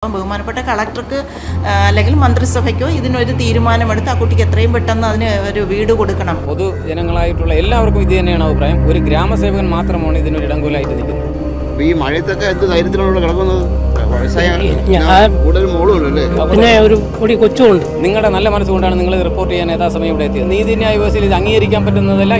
അപ്പം ബഹുമാനപ്പെട്ട കളക്ടർക്ക് ആ, അല്ലെങ്കിൽ മന്ത്രിസഭയ്ക്കോ ഇതിനൊരു തീരുമാനമെടുത്ത് ആ കുട്ടിക്ക് എത്രയും പെട്ടെന്ന് അതിന് ഒരു വീട് കൊടുക്കണം പൊതുജനങ്ങളായിട്ടുള്ള എല്ലാവർക്കും ഇത് തന്നെയാണ് അഭിപ്രായം ഒരു ഗ്രാമസേവകൻ മാത്രമാണ് ഇതിനൊരു ഇടങ്കൂലായിട്ട് നിൽക്കുന്നത് അപ്പൊ ഈ മഴയത്തൊക്കെ എന്ത് ധൈര്യത്തിലാണ് കിടക്കുന്നത് വയസ്സായ ഞാൻ- കൂടുതൽ മോളും ഉണ്ടല്ലേ പിന്നെ ഒരു പൊടി കൊച്ചുമുണ്ട് നിങ്ങളുടെ നല്ല മനസ്സുകൊണ്ടാണ് നിങ്ങൾ ഇത് റിപ്പോർട്ട് ചെയ്യാൻ യഥാസമയം ഇവിടെ എത്തിയത് നീതിന്യായ വ്യവസ്ഥയിൽ ഇത് അംഗീകരിക്കാൻ പറ്റുന്നതല്ല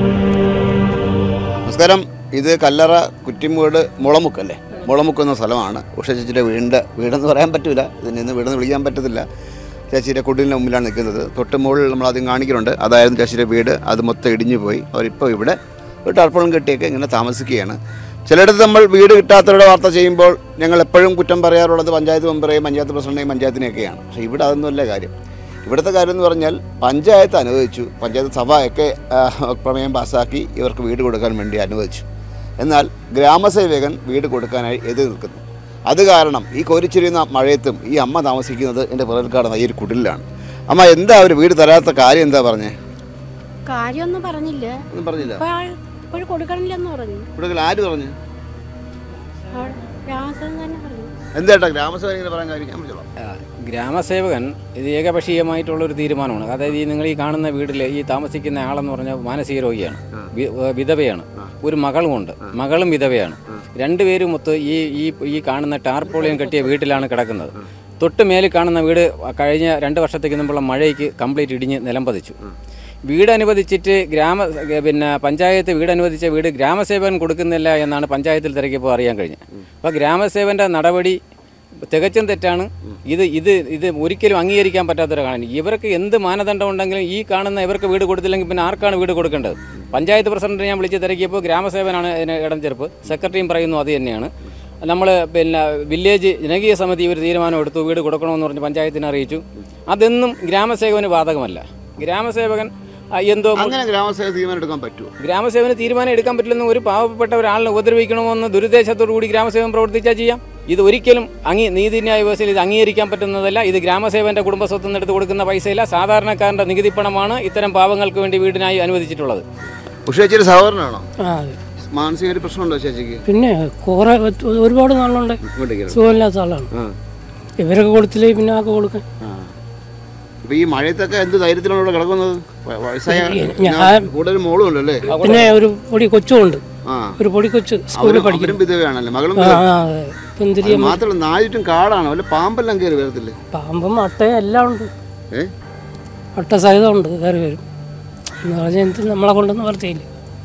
നമസ്കാരം ഇത് കല്ലറ കുറ്റിമൂട് മുളമുക്ക് അല്ലേ മുളമുക്ക് എന്ന സ്ഥലമാണ് ഉഷ ചേച്ചിയുടെ വീടിൻ്റെ വീടെന്ന് പറയാൻ പറ്റില്ല ഇതിൽ നിന്ന് വീടെന്ന് വിളിക്കാൻ പറ്റത്തില്ല ചേച്ചിയുടെ കുടിലിന് മുമ്പിലാണ് നിൽക്കുന്നത് തൊട്ട് മുകളിൽ നമ്മൾ ആദ്യം കാണിക്കുന്നുണ്ട് അതായിരുന്നു ചേച്ചിയുടെ വീട് അത് മൊത്തം ഇടിഞ്ഞു പോയി അവരിപ്പോൾ ഇവിടെ ഒരു ടർപ്പളം കെട്ടിയൊക്കെ ഇങ്ങനെ താമസിക്കുകയാണ് ചിലയിടത്ത് നമ്മൾ വീട് കിട്ടാത്തവരുടെ വാർത്ത ചെയ്യുമ്പോൾ ഞങ്ങൾ എപ്പോഴും കുറ്റം പറയാറുള്ളത് പഞ്ചായത്ത് മെമ്പറേയും പഞ്ചായത്ത് പ്രസിഡന്റേയും പഞ്ചായത്തിനെയൊക്കെയാണ് പക്ഷേ ഇവിടെ അതൊന്നുമല്ല കാര്യം ഇവിടുത്തെ കാര്യം എന്ന് പറഞ്ഞാൽ പഞ്ചായത്ത് അനുവദിച്ചു പഞ്ചായത്ത് സഭ ഒക്കെ ആ, പ്രമേയം പാസ്സാക്കി ഇവർക്ക് വീട് കൊടുക്കാൻ വേണ്ടി അനുവദിച്ചു എന്നാൽ ഗ്രാമസേവകൻ വീട് കൊടുക്കാനായി എതിർ നിൽക്കുന്നു അത് കാരണം ഈ കോരിച്ചൊരിയുന്ന മഴയത്തും ഈ അമ്മ താമസിക്കുന്നത് എൻ്റെ പിറൽക്കാടുന്ന ഈ ഒരു കുടിലാണ് അമ്മ എന്താ ഒരു വീട് തരാത്ത കാര്യം എന്താ പറഞ്ഞേ കാര്യമൊന്നും പറഞ്ഞില്ല ഒന്നും പറഞ്ഞില്ല ഇപ്പൊ ഇപ്പോഴും കൊടുക്കണില്ലെന്ന് പറഞ്ഞു ഇവിടെ ആര് പറഞ്ഞു അവിടെ രാമസൻ തന്നെ പറഞ്ഞു എന്താ ഗ്രാമസേവകൻ ഇങ്ങനെ പറയാൻ കാര്യം ഞാൻ വിളിച്ചോളാം ആ, ഗ്രാമസേവകൻ ഇത് ഏകപക്ഷീയമായിട്ടുള്ള ഒരു തീരുമാനമാണ് അതായത് ഈ നിങ്ങൾ ഈ കാണുന്ന വീട്ടിൽ ഈ താമസിക്കുന്ന ആളെന്ന് പറഞ്ഞാൽ മാനസിക രോഗിയാണ് വി- ഏ, വിധവയാണ് ഒരു മകളുമുണ്ട് മകളും വിധവയാണ് രണ്ടുപേരും ഒത്ത് ഈ ഈ ഈ കാണുന്ന ടാർപോളിയം കെട്ടിയ വീട്ടിലാണ് കിടക്കുന്നത് തൊട്ട് മേലിൽ കാണുന്ന വീട് കഴിഞ്ഞ രണ്ട് വർഷത്തേക്ക് മുമ്പുള്ള മഴയ്ക്ക് കംപ്ലീറ്റ് ഇടിഞ്ഞ് നിലം പതിച്ചു വീട് അനുവദിച്ചിട്ട് ഗ്രാമ പിന്നെ പഞ്ചായത്ത് വീട് അനുവദിച്ച വീട് ഗ്രാമസേവകൻ കൊടുക്കുന്നില്ല എന്നാണ് പഞ്ചായത്തിൽ തിരക്കിയപ്പോൾ അറിയാൻ കഴിഞ്ഞത് അപ്പോൾ ഗ്രാമസേവൻ്റെ നടപടി തികച്ചും തെറ്റാണ് ഇത് ഇത് ഇത് ഒരിക്കലും അംഗീകരിക്കാൻ പറ്റാത്തൊരു കാണാൻ ഇവർക്ക് എന്ത് മാനദണ്ഡം ഉണ്ടെങ്കിലും ഈ കാണുന്ന ഇവർക്ക് വീട് കൊടുത്തില്ലെങ്കിൽ പിന്നെ ആർക്കാണ് വീട് കൊടുക്കേണ്ടത് പഞ്ചായത്ത് പ്രസിഡന്റ് ഞാൻ വിളിച്ച് തിരക്കിയപ്പോൾ ഗ്രാമസേവനാണ് ഇതിന് ഇടം ചെറുപ്പ് സെക്രട്ടറിയും പറയുന്നു അത് തന്നെയാണ് നമ്മൾ പിന്നെ വില്ലേജ് ജനകീയ സമിതി ഒരു തീരുമാനം എടുത്തു വീട് കൊടുക്കണമെന്ന് പറഞ്ഞ് പഞ്ചായത്തിനെ അറിയിച്ചു അതൊന്നും ഗ്രാമസേവകന് ബാധകമല്ല ഗ്രാമസേവകൻ ആ, എന്തോ അങ്ങനെ ഗ്രാമസേവക തീരുമാനം എടുക്കാൻ പറ്റുമോ ഗ്രാമസേവന് തീരുമാനം എടുക്കാൻ പറ്റില്ലെന്ന് ഒരു പാവപ്പെട്ട ഒരാളിനെ ഉപദ്രവിക്കണമെന്ന് ദുരുദ്ദേശത്തോടു കൂടി ഗ്രാമസേവൻ പ്രവർത്തിച്ചാൽ ചെയ്യാം ഇത് ഒരിക്കലും അംഗീ നീതിന്യായ വ്യവസ്ഥയിൽ ഇത് അംഗീകരിക്കാൻ പറ്റുന്നതല്ല ഇത് ഗ്രാമസേവന്റെ കുടുംബസ്വത്ത് നിന്ന് എടുത്ത് കൊടുക്കുന്ന പൈസയില്ല സാധാരണക്കാരന്റെ നികുതി പണമാണ് ഇത്തരം പാവങ്ങൾക്ക് വേണ്ടി വീടിനായി അനുവദിച്ചിട്ടുള്ളത് ഉഷ ചേച്ചിയുടെ സഹോദരനാണോ ആ മാനസിക ഒരു പ്രശ്നമുണ്ടോ ചേച്ചിക്ക് പിന്നെ കുറെ ഒരുപാട് നാളുണ്ട് ഇങ്ങോട്ടേക്ക് സുഖമില്ലാത്ത ആളാണ് ആ ഇവരൊക്കെ കൊടുത്തില്ലേ പിന്നെ ആക്കെ കൊടുക്കാൻ ആ. ഇപ്പൊ ഈ മഴയത്തൊക്കെ എന്ത് ധൈര്യത്തിലാണ് ഇവിടെ കിടക്കുന്നത് വ- വയസ്സായ ഞാൻ- കൂടുതൽ മോളും ഉണ്ടല്ലേ പിന്നെ ഒരു പൊടി കൊച്ചുമുണ്ട് ആ ഒരു പൊടി കൊച്ചു സ്കൂളിൽ അവരും പഠിക്കും അവരും വിധവയാണല്ലേ മകളും ആ വിധവ. ആ അതെ പെന്തിരി അത് മാത്രമല്ല നാലുറ്റും കാടാണ് വല്ല പാമ്പെല്ലാം കയറി വരത്തില്ലേ പാമ്പും അട്ടയും എല്ലാം ഉണ്ട് ഏ അട്ട സഹിതം ഉണ്ട് കയറി വരും എന്ന് പറഞ്ഞാൽ എന്ത് നമ്മളെ കൊണ്ടൊന്നും വർത്തിയില്ല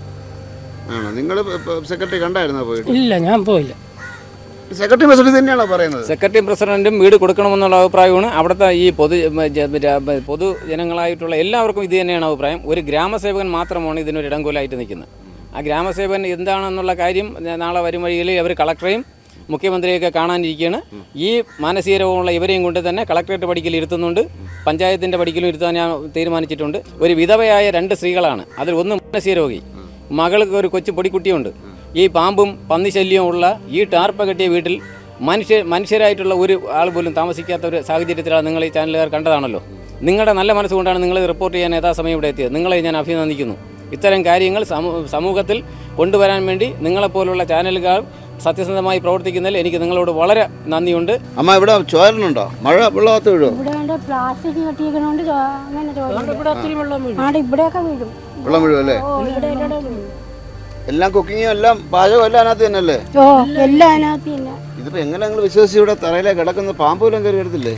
ആണോ നിങ്ങൾ സെക്രട്ടറി കണ്ടായിരുന്നോ പോയിട്ട് ഇല്ല ഞാൻ പോയില്ല സെക്രട്ടറി പ്രസിഡന്റ് തന്നെയാണോ പറയുന്നത് സെക്രട്ടറി പ്രസിഡന്റും വീട് കൊടുക്കണമെന്നുള്ള അഭിപ്രായമാണ് അവിടുത്തെ ഈ പൊതു ജ- ജ- പൊതുജനങ്ങളായിട്ടുള്ള എല്ലാവർക്കും ഇത് തന്നെയാണ് അഭിപ്രായം ഒരു ഗ്രാമസേവകൻ മാത്രമാണ് ഇതിനൊരു ഇടങ്കൂലായിട്ട് നിൽക്കുന്നത് ആ ഗ്രാമസേവകൻ എന്താണെന്നുള്ള കാര്യം നാളെ വരും വഴിയിൽ അവർ കളക്ടറെയും മുഖ്യമന്ത്രിയൊക്കെ കാണാനിരിക്കുകയാണ് ഈ മാനസിക രോഗമുള്ള ഇവരെയും കൊണ്ട് തന്നെ കളക്ടറേറ്റ് പഠിക്കൽ ഇരുത്തുന്നുണ്ട് പഞ്ചായത്തിൻ്റെ പഠിക്കലും ഇരുത്താൻ ഞാൻ തീരുമാനിച്ചിട്ടുണ്ട് ഒരു വിധവയായ രണ്ട് സ്ത്രീകളാണ് അതിൽ ഒന്ന് മാനസിക രോഗി മകൾക്ക് ഒരു കൊച്ചു പൊടിക്കുട്ടിയുണ്ട് ഈ പാമ്പും പന്നിശല്യവും ഉള്ള ഈ ടാർപ്പ കെട്ടിയ വീട്ടിൽ മനുഷ്യ മനുഷ്യരായിട്ടുള്ള ഒരു ആൾ പോലും താമസിക്കാത്ത ഒരു സാഹചര്യത്തിലാണ് നിങ്ങൾ ഈ ചാനലുകാർ കണ്ടതാണല്ലോ നിങ്ങളുടെ നല്ല മനസ്സുകൊണ്ടാണ് നിങ്ങൾ ഇത് റിപ്പോർട്ട് ചെയ്യാൻ യഥാസമയം ഇവിടെ എത്തിയത് നിങ്ങളെ ഞാൻ അഭിനന്ദിക്കുന്നു ഇത്തരം കാര്യങ്ങൾ സമൂ- സമൂഹത്തിൽ കൊണ്ടുവരാൻ വേണ്ടി നിങ്ങളെപ്പോലുള്ള ചാനലുകാർ സത്യസന്ധമായി പ്രവർത്തിക്കുന്നതിൽ എനിക്ക് നിങ്ങളോട് വളരെ നന്ദിയുണ്ട് അമ്മ ഇവിടെ ചോരനുണ്ടോ മഴ വെള്ളമകത്ത് വീഴോ ഇവിടെ കൊണ്ട് പ്ലാസ്റ്റിക് കെട്ടിയിരിക്കണോണ്ട് ചോ- അങ്ങനെ ചോദിച്ചു ഇവിടെ അത്രയും വെള്ളം വീഴും ആടെ ഇവിടെയൊക്കെ വീഴും വെള്ളം വീഴും അല്ലേ ഓ ഇവിടെ ഇവിടെ വീഴും എല്ലാം കുക്കിങ്ങും എല്ലാം പാചകം എല്ലാം അതിനകത്ത് തന്നെയല്ലേ ഓ എല്ലാം അതിനകത്ത് തന്നെ ഇതിപ്പോ എങ്ങനെ നിങ്ങൾ വിശ്വസിച്ച് ഇവിടെ തറയിലെ കിടക്കുന്ന പാമ്പ് വല്ലതും കയറി വരത്തില്ലേ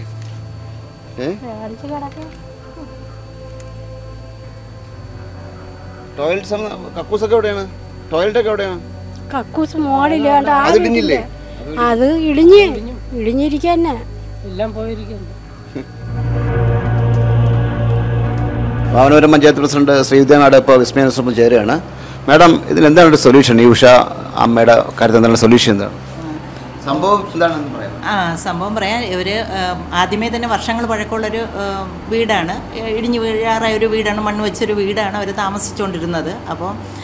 ഏ പേടിച്ച് കിടക്കെ ടോയ്ലറ്റ് സമ കക്കൂസൊക്കെ എവിടെയാണ് ടോയ്ലറ്റ് ഒക്കെ എവിടെയാണ് കക്കൂസ് മോളില്ലാണ്ട് ആ അത് ഇടിഞ്ഞില്ലേ അത് ഇടിഞ്ഞ് ഇടിഞ്ഞിരിക്കുക തന്നെ എല്ലാം പോയിരിക്കുന്നു വാമനപുരം പഞ്ചായത്ത് പ്രസിഡന്റ് ശ്രീവിദ്യനാട് ഇപ്പോൾ വിസ്മയ ശ്രമം ചേരുകയാണ് മാഡം ഇതിൽ എന്താണ് ഒരു സൊല്യൂഷൻ ഈ ഉഷ അമ്മയുടെ കാര്യത്തിൽ എന്താണ് സൊല്യൂഷൻ എന്താണ് സംഭവം എന്താണെന്ന് പറയാം ആ സംഭവം പറയാൻ ഇവർ ആദ്യമേ തന്നെ വർഷങ്ങൾ പഴക്കമുള്ളൊരു ആ, വീടാണ് ഇടിഞ്ഞു വീഴാറായ ഒരു വീടാണ് മണ്ണ് വെച്ചൊരു വീടാണ് അവർ താമസിച്ചുകൊണ്ടിരുന്നത് അപ്പോൾ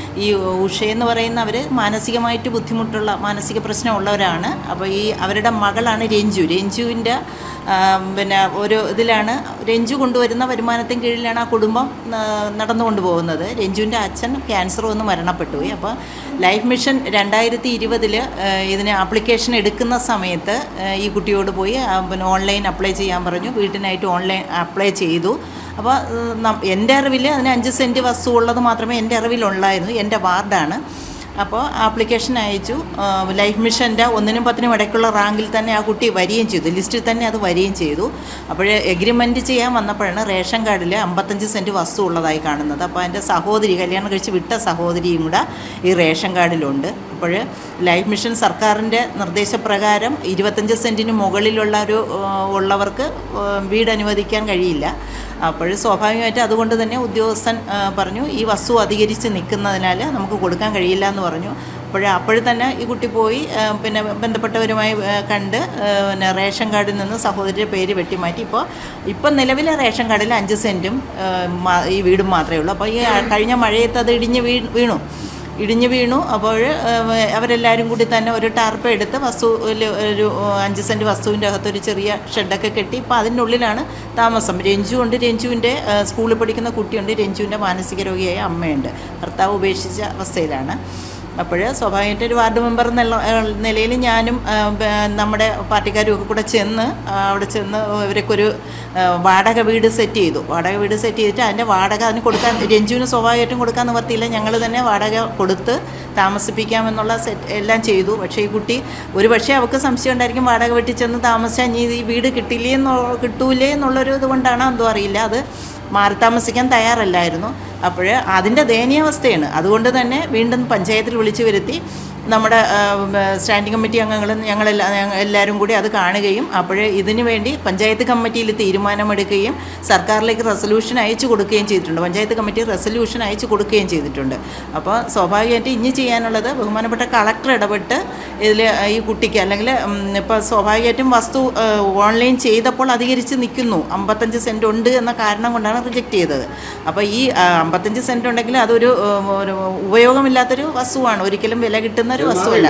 ഈ ഉഷയെന്ന് പറയുന്നവർ മാനസികമായിട്ട് ബുദ്ധിമുട്ടുള്ള മാനസിക പ്രശ്നമുള്ളവരാണ് അപ്പോൾ ഈ അവരുടെ മകളാണ് രഞ്ജു രഞ്ജുവിൻ്റെ ആ, പിന്നെ ഒരു ഇതിലാണ് രഞ്ജു കൊണ്ടുവരുന്ന വരുമാനത്തിന് കീഴിലാണ് ആ കുടുംബം ആ, നടന്നുകൊണ്ട് പോകുന്നത് രഞ്ജുവിൻ്റെ അച്ഛൻ ക്യാൻസർ വന്ന് മരണപ്പെട്ടു പോയി അപ്പോൾ ലൈഫ് മിഷൻ രണ്ടായിരത്തി ഇരുപതിൽ ഇതിന് ആപ്ലിക്കേഷൻ എടുക്കുന്ന സമയത്ത് ആ, ഈ കുട്ടിയോട് പോയി ആ, പിന്നെ ഓൺലൈൻ അപ്ലൈ ചെയ്യാൻ പറഞ്ഞു വീട്ടിനായിട്ട് ഓൺലൈൻ അപ്ലൈ ചെയ്തു അപ്പോൾ എൻ്റെ അറിവിൽ അതിന് അഞ്ച് സെൻറ്റ് വസ്തു ഉള്ളത് മാത്രമേ എൻ്റെ അറിവിലുള്ളായിരുന്നു എൻ്റെ വാർഡാണ് അപ്പോൾ ആപ്ലിക്കേഷൻ അയച്ചു ആ, ലൈഫ് മിഷൻ്റെ ഒന്നിനും പത്തിനും ഇടയ്ക്കുള്ള റാങ്കിൽ തന്നെ ആ കുട്ടി വരികയും ചെയ്തു ലിസ്റ്റിൽ തന്നെ അത് വരികയും ചെയ്തു അപ്പോൾ എഗ്രിമെൻറ്റ് ചെയ്യാൻ വന്നപ്പോഴാണ് റേഷൻ കാർഡിൽ അമ്പത്തഞ്ച് സെൻറ്റ് വസ്തു ഉള്ളതായി കാണുന്നത് അപ്പോൾ എൻ്റെ സഹോദരി കല്യാണം കഴിച്ച് വിട്ട സഹോദരിയും കൂടെ ഈ റേഷൻ കാർഡിലുണ്ട് അപ്പോൾ ലൈഫ് മിഷൻ സർക്കാരിൻ്റെ നിർദ്ദേശപ്രകാരം ഇരുപത്തഞ്ച് സെൻറ്റിന് മുകളിലുള്ള ഒരു ആ, ഉള്ളവർക്ക് ആ, വീട് അനുവദിക്കാൻ കഴിയില്ല അപ്പോൾ സ്വാഭാവികമായിട്ട് അതുകൊണ്ട് തന്നെ ഉദ്യോഗസ്ഥൻ ആ, പറഞ്ഞു ഈ വസ്തു അധികരിച്ച് നിൽക്കുന്നതിനാൽ നമുക്ക് കൊടുക്കാൻ കഴിയില്ല എന്ന് പറഞ്ഞു അപ്പോൾ അപ്പോഴും തന്നെ ഈ കുട്ടി പോയി ആ, പിന്നെ ബന്ധപ്പെട്ടവരുമായി ആ, കണ്ട് ആ, പിന്നെ റേഷൻ കാർഡിൽ നിന്ന് സഹോദരിയുടെ പേര് വെട്ടിമാറ്റി ഇപ്പോൾ ഇപ്പം നിലവിലെ റേഷൻ കാർഡിൽ അഞ്ച് സെൻറ്റും ആ, മാ- ഈ വീടും മാത്രമേ ഉള്ളൂ അപ്പോൾ ഈ കഴിഞ്ഞ മഴയത്ത് അത് ഇടിഞ്ഞ് വീ വീണു ഇടിഞ്ഞു വീണു അപ്പോൾ അവരെല്ലാവരും കൂടി തന്നെ ഒരു ടാർപ്പ് എടുത്ത് വസ്തു ഒരു അഞ്ച് സെൻറ്റ് വസ്തുവിൻ്റെ അകത്ത് ഒരു ചെറിയ ഷെഡൊക്കെ കെട്ടി ഇപ്പോൾ അതിൻ്റെ ഉള്ളിലാണ് താമസം രഞ്ജു ഉണ്ട് രഞ്ജുവിൻ്റെ ആ, സ്കൂളിൽ പഠിക്കുന്ന കുട്ടിയുണ്ട് രഞ്ജുവിൻ്റെ മാനസിക രോഗിയായ അമ്മയുണ്ട് ഭർത്താവ് ഉപേക്ഷിച്ച അവസ്ഥയിലാണ് അപ്പോൾ സ്വാഭാവികമായിട്ട് ഒരു വാർഡ് മെമ്പർ എന്നുള്ള നിലയിൽ ഞാനും ആ, ബ- നമ്മുടെ പാർട്ടിക്കാരും ഒക്കെ കൂടെ ചെന്ന് ആ, അവിടെ ചെന്ന് ഇവരൊക്കെ ആ, വാടക വീട് സെറ്റ് ചെയ്തു വാടക വീട് സെറ്റ് ചെയ്തിട്ട് അതിൻ്റെ വാടക അതിന് കൊടുക്കാൻ രഞ്ജുവിന് സ്വാഭാവികമായിട്ടും കൊടുക്കാൻ നിവർത്തിയില്ല ഞങ്ങൾ തന്നെ വാടക കൊടുത്ത് താമസിപ്പിക്കാമെന്നുള്ള സെറ്റ് എല്ലാം ചെയ്തു പക്ഷേ ഈ കുട്ടി ഒരു പക്ഷേ അവൾക്ക് സംശയം ഉണ്ടായിരിക്കും വാടക വീട്ടിൽ ചെന്ന് താമസിച്ചാൽ ഇനി ഈ വീട് കിട്ടില്ലേ എന്നോ കിട്ടൂലേ എന്നുള്ളൊരു ഇതുകൊണ്ടാണോ എന്തോ അറിയില്ല അത് മാറി താമസിക്കാൻ തയ്യാറല്ലായിരുന്നു അപ്പോൾ അതിൻ്റെ ദയനീയാവസ്ഥയാണ് അതുകൊണ്ട് തന്നെ വീണ്ടും പഞ്ചായത്തിൽ വിളിച്ചു വരുത്തി നമ്മുടെ ആ, സ്റ്റാൻഡിംഗ് കമ്മിറ്റി അംഗങ്ങളും ഞങ്ങളെല്ലാ ഞങ്ങ- എല്ലാവരും കൂടി അത് കാണുകയും അപ്പോൾ ഇതിനു വേണ്ടി പഞ്ചായത്ത് കമ്മിറ്റിയിൽ തീരുമാനമെടുക്കുകയും സർക്കാരിലേക്ക് റെസൊല്യൂഷൻ അയച്ചു കൊടുക്കുകയും ചെയ്തിട്ടുണ്ട് പഞ്ചായത്ത് കമ്മിറ്റി റെസൊല്യൂഷൻ അയച്ചു കൊടുക്കുകയും ചെയ്തിട്ടുണ്ട് അപ്പോൾ സ്വാഭാവികമായിട്ട് ഇനി ചെയ്യാനുള്ളത് ബഹുമാനപ്പെട്ട കളക്ടർ ഇടപെട്ട് ഇതിൽ ഈ കുട്ടിക്ക് അല്ലെങ്കിൽ ഇപ്പോൾ സ്വാഭാവികമായിട്ടും വസ്തു ആ, ഓൺലൈൻ ചെയ്തപ്പോൾ അധികരിച്ച് നിൽക്കുന്നു അമ്പത്തഞ്ച് സെൻറ്റ് ഉണ്ട് എന്ന കാരണം കൊണ്ടാണ് റിജക്റ്റ് ചെയ്തത് അപ്പോൾ ഈ ആ, അമ്പത്തഞ്ച് സെൻറ്റ് ഉണ്ടെങ്കിൽ അതൊരു ആ, ഒരു ഉപയോഗമില്ലാത്തൊരു വസ്തുവാണ് ഒരിക്കലും വില കിട്ടുന്ന ഒരു വസ്തുവല്ല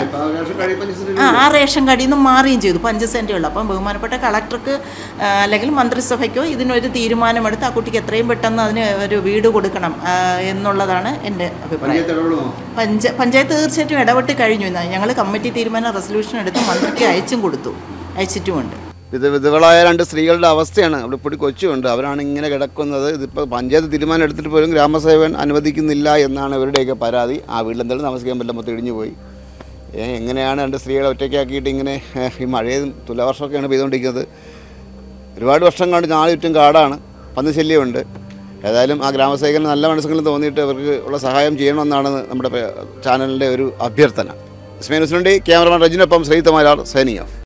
ആ ആ റേഷൻ കടയിൽ നിന്ന് മാറുകയും ചെയ്തു പഞ്ച് സെൻറ്റേ ഉള്ളൂ അപ്പം ബഹുമാനപ്പെട്ട കളക്ടർക്ക് ആ, അല്ലെങ്കിൽ മന്ത്രിസഭയ്ക്കോ ഇതിനൊരു തീരുമാനമെടുത്ത് ആ കുട്ടിക്ക് എത്രയും പെട്ടെന്ന് അതിന് ഒരു വീട് കൊടുക്കണം ആ, എന്നുള്ളതാണ് എൻ്റെ അഭിപ്രായം പഞ്ച പഞ്ചായത്ത് തീർച്ചയായിട്ടും ഇടപെട്ട് കഴിഞ്ഞു ഞങ്ങൾ കമ്മിറ്റി തീരുമാനം റെസൊല്യൂഷൻ എടുത്ത് മന്ത്രിക്ക് അയച്ചും കൊടുത്തു അയച്ചിട്ടുമുണ്ട് ഇത് വിധവളായ രണ്ട് സ്ത്രീകളുടെ അവസ്ഥയാണ് അവിടെ പൊടി കൊച്ചുണ്ട് അവരാണ് ഇങ്ങനെ കിടക്കുന്നത് ഇതിപ്പോൾ പഞ്ചായത്ത് തീരുമാനം എടുത്തിട്ട് പോലും ഗ്രാമസേവൻ അനുവദിക്കുന്നില്ല എന്നാണ് ഇവരുടെയൊക്കെ പരാതി ആ വീട്ടിൽ എന്തായാലും താമസിക്കാൻ പറ്റില്ല മൊത്തം ഇടിഞ്ഞു പോയി ഏ, എങ്ങനെയാണ് രണ്ട് സ്ത്രീകളെ ഒറ്റയ്ക്കാക്കിയിട്ട് ഇങ്ങനെ ഏ, ഈ മഴയും തുലാവർഷമൊക്കെയാണ് പെയ്തുകൊണ്ടിരിക്കുന്നത് ഒരുപാട് വർഷം കൊണ്ട് നാല് ചുറ്റും കാടാണ് പന്നി ശല്യമുണ്ട് ഏതായാലും ആ ഗ്രാമസേവകന് നല്ല മനസ്സുകളിൽ തോന്നിയിട്ട് അവർക്ക് ഉള്ള സഹായം ചെയ്യണമെന്നാണ് നമ്മുടെ പേ- ചാനലിൻ്റെ ഒരു അഭ്യർത്ഥന ഇസ്മേ ന്യൂസിനുണ്ടി ക്യാമറമാൻ റജിനൊപ്പം ശ്രീ തമാരാർ സൈനിങ് ഓഫ്